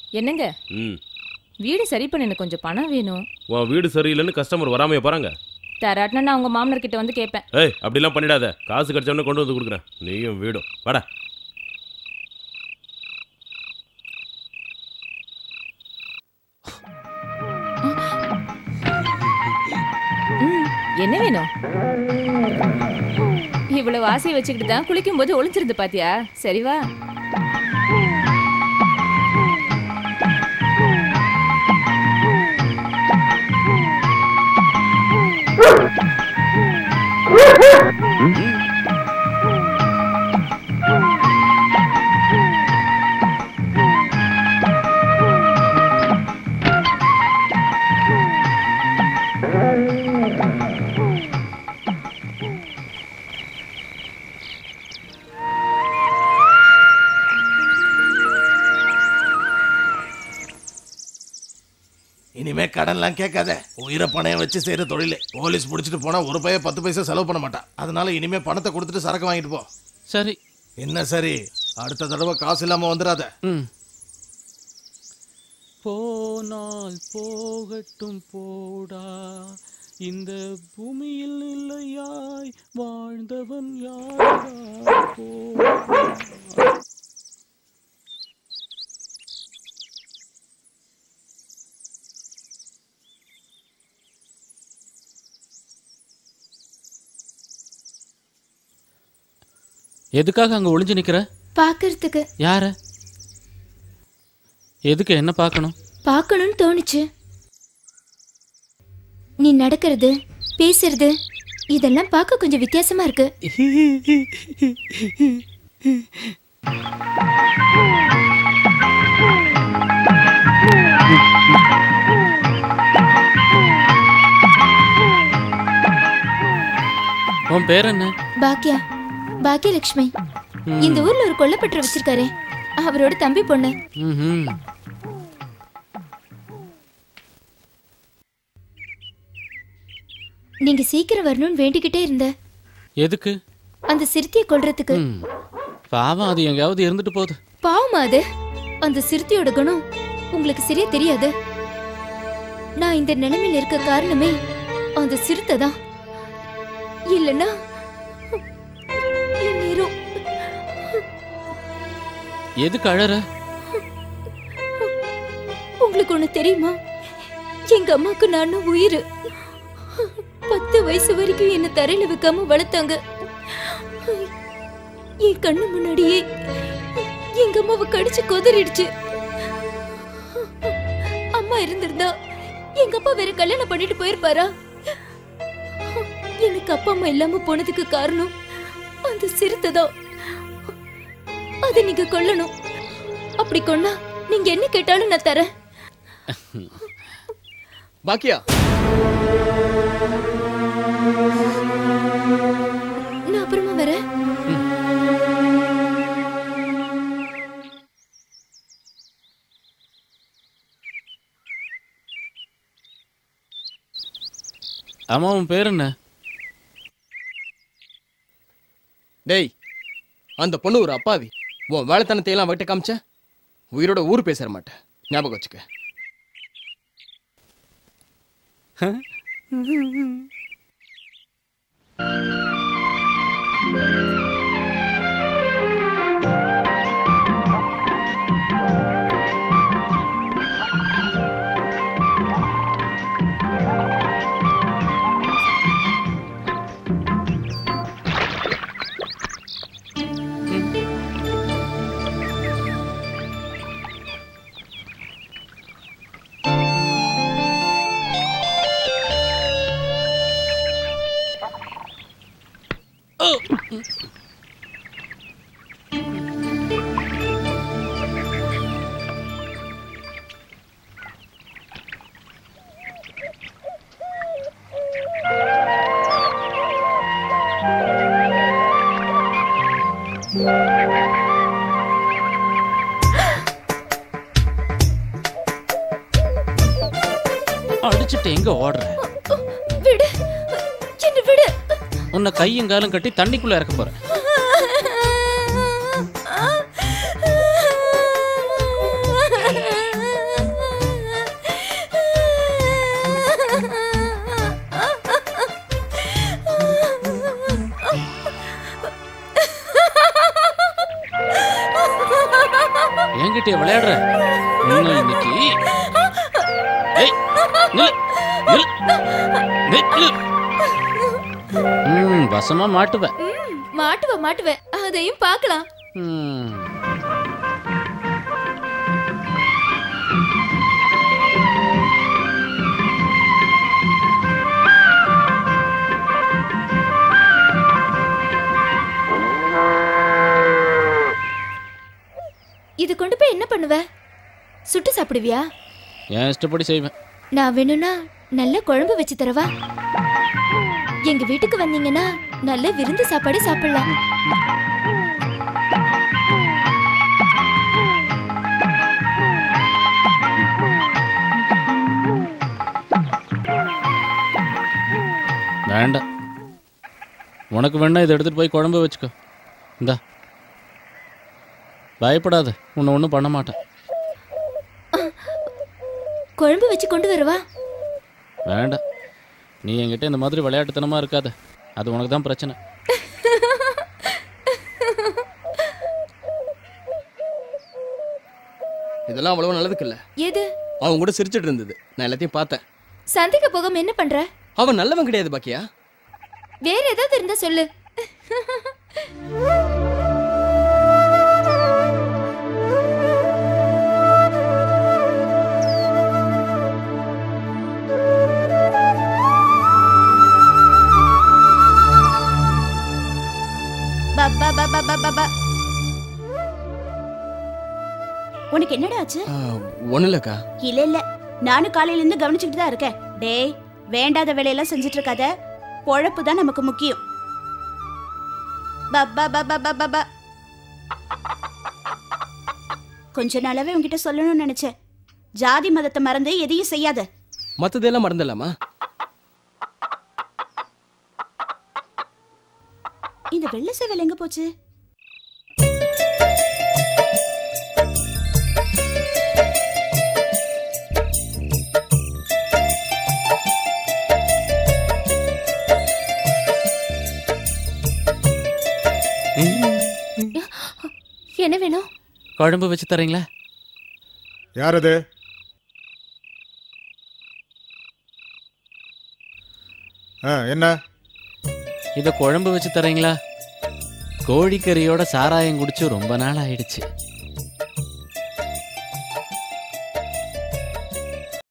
என்னங்க ம் வீடு சரி பண்ண எனக்கு கொஞ்சம் பணம் வேணும் உன் வீடு சரியில்லைன்னு கஸ்டமர் வராமைய போறாங்க தராட்டினா நான் உங்க மாமனார் கிட்ட வந்து கேட்பேன் ஏய் அப்படிலாம் பண்ணிடாத காசு கிடைச்சவொடனே கொண்டு வந்து கொடுக்குறேன் நீயும் வீடும் வாடா ம், என்ன வேணும் இவ்வளவு ஆசையை வச்சுக்கிட்டு தான் குளிக்கும் போது ஒளிஞ்சிருந்து பாத்தியா சரி வா இனிமே கடன்லாம் கேட்காத உயிரை பணையம் வச்சு செய்யற தொழில் போலீஸ் பிடிச்சிட்டு போனா ஒரு பைய பத்து பைசா செலவு பண்ண மாட்டான் அதனால இனிமே பணத்தை கொடுத்துட்டு சரக்கு வாங்கிட்டு போ சரி என்ன சரி அடுத்த தடவை காசு இல்லாம வந்துடாத ம் போனால் போகட்டும் போடா இந்த பூமியில் இல்லையாய் வாழ்ந்தவன் யாரா போடா எதுக்காக அங்க ஒளிஞ்சு நிக்கிற பார்க்கறதுக்கு யார எதுக்கு என்ன பார்க்கணும் பார்க்கணும்னு தோணுச்சு நீ நடக்கிறது பேசுறது இதெல்லாம் பார்க்க கொஞ்சம் வித்தியாசமா இருக்கு உன் பேர் என்ன பாக்கியா பாக்கியலட்சுமி இந்த ஊர்ல ஒரு கொல்லப்பட்டு வச்சிருக்காரு அவரோட தம்பி பொண்ணு ம்ஹும். நீங்க சீக்கிரம் வரணும்னு வேண்டிக்கிட்டே இருந்த எதுக்கு அந்த சிறுத்தையை கொல்றதுக்கு ம். பாவம் அது எங்கேயாவது இருந்துட்டு போகுது பாவமா அது அந்த சிறுத்தையோட குணம் உங்களுக்கு சரியா தெரியாது நான் இந்த நிலைமையில இருக்க காரணமே அந்த சிறுத்தை தான் இல்லைன்னா என் நேரம் எதுக்கு அழற உங்களுக்கு ஒண்ணு தெரியுமா எங்க அம்மாக்கு நான் உயிர் பத்து வயசு வரைக்கும் என்ன தரையில வைக்காம வளர்த்தாங்க என் கண்ணு முன்னாடியே எங்க அம்மாவை கடிச்சு கொதறிடுச்சு அம்மா இருந்திருந்தா எங்க அப்பா வேற கல்யாணம் பண்ணிட்டு போயிருப்பாரா எனக்கு அப்பா அம்மா இல்லாம போனதுக்கு காரணம் அந்த சிறுத்தை தான் அதை நீங்க கொல்லணும் அப்படி கொன்னா நீங்க என்ன கேட்டாலும் நான் தரேன் பாக்கியா நான் அப்புறமா வரேன் ஆமா உன் பேர் என்ன டேய் அந்த பொண்ணு ஒரு அப்பாவி உன் வேலைத்தனத்தை எல்லாம் விட்டு காமிச்ச உயிரோட ஊர் பேசற மாட்டேன் ஞாபகம் வச்சுக்க அடிச்சுட்டு எங்க ஓடுற விடு என்ன விடு உன்னை கையும் காலும் கட்டி தண்ணிக்குள்ள இறக்க போறேன் யார்கிட்டயே விளையாடுற இன்னும் இன்னைக்கு ஏய், நில்லு, நில்லு, நில்லு. ம், வசமா மாட்டுவேன் ம், மாட்டுவ மாட்டுவ அதையும் பார்க்கலாம் ம். இது கொண்டு போய் என்ன பண்ணுவ சுட்டு சாப்பிடுவியா என் இஷ்டப்படி செய்வேன் நான் வேணும்னா நல்ல குழம்பு வச்சு தரவா எங்க வீட்டுக்கு வந்தீங்கன்னா நல்ல விருந்து சாப்பாடு சாப்பிடலாம் வேண்டாம் உனக்கு வேணா இதை எடுத்துட்டு போய் குழம்பு வச்சுக்கோ இந்தா பயப்படாத உன்னை ஒன்றும் பண்ண மாட்டேன் குழம்பு வச்சு கொண்டு வரவா வேண்டாம் நீ என்கிட்ட இந்த மாதிரி விளையாட்டுத்தனமா இருக்காத அது உனக்கு தான் பிரச்சனை இதெல்லாம் அவ்வளவு நல்லதுக்கு இல்ல எது அவன் கூட சிரிச்சிட்டு இருந்தது நான் எல்லாத்தையும் பார்த்தேன் சந்தைக்கு போகாம என்ன பண்ற அவன் நல்லவன் கிடையாது பாக்கியா வேற ஏதாவது இருந்தா சொல்லு உனக்கு என்னடா ஆச்சு ஒன்றும் இல்லக்கா இல்ல இல்ல நானும் காலையில இருந்து கவனிச்சுக்கிட்டு தான் இருக்கேன் டேய் வேண்டாத வேலையெல்லாம் செஞ்சுட்டு இருக்காத பொழப்பு தான் நமக்கு முக்கியம் பப்பா பப்பா பப்பா கொஞ்ச நாளாவே உன்கிட்ட சொல்லணும்னு நினைச்சேன் ஜாதி மதத்தை மறந்து எதையும் செய்யாத மற்றதெல்லாம் மறந்துடலாமா இந்த வெள்ளை சேவல் எங்க போச்சு என்ன வேணும் குழம்பு வச்சு தரீங்களா யார் அது ஆ என்ன இதை குழம்பு வச்சு தரீங்களா கோழிக்கறியோட சாராயம் குடிச்சு ரொம்ப நாள் ஆயிடுச்சு